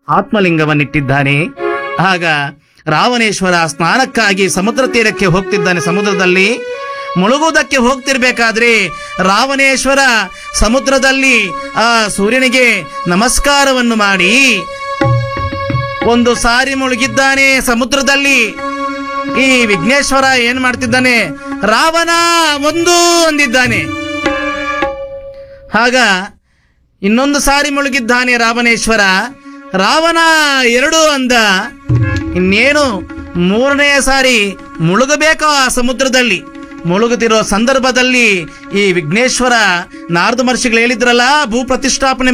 ಆತ್ಮಲಿಂಗವನ್ನಿಟ್ಟಿದ್ದಾನೆ ಆಗ ರಾವಣೇಶ್ವರ ಸ್ನಾನಕ್ಕಾಗಿ ಸಮುದ್ರ ತೀರಕ್ಕೆ ಹೋಗ್ತಿದ್ದಾನೆ ಸಮುದ್ರದಲ್ಲಿ ಮುಳುಗುವುದಕ್ಕೆ ಹೋಗ್ತಿರ್ಬೇಕಾದ್ರೆ ರಾವಣೇಶ್ವರ ಸಮುದ್ರದಲ್ಲಿ ಆ ಸೂರ್ಯನಿಗೆ ನಮಸ್ಕಾರವನ್ನು ಮಾಡಿ ಒಂದು ಸಾರಿ ಮುಳುಗಿದ್ದಾನೆ ಸಮುದ್ರದಲ್ಲಿ ಈ ವಿಘ್ನೇಶ್ವರ ಏನ್ ಮಾಡ್ತಿದ್ದಾನೆ ರಾವಣ ಒಂದು ಅಂದಿದ್ದಾನೆ ಆಗ ಇನ್ನೊಂದು ಸಾರಿ ಮುಳುಗಿದ್ದಾನೆ ರಾವಣೇಶ್ವರ ರಾವಣ ಎರಡು ಅಂದ ಇನ್ನೇನು ಮೂರನೇ ಸಾರಿ ಮುಳುಗಬೇಕು ಆ ಸಮುದ್ರದಲ್ಲಿ ಮುಳುಗುತ್ತಿರೋ ಸಂದರ್ಭದಲ್ಲಿ ಈ ವಿಘ್ನೇಶ್ವರ ನಾರದ ಮಹರ್ಷಿಗಳು ಹೇಳಿದ್ರಲ್ಲ ಭೂ ಪ್ರತಿಷ್ಠಾಪನೆ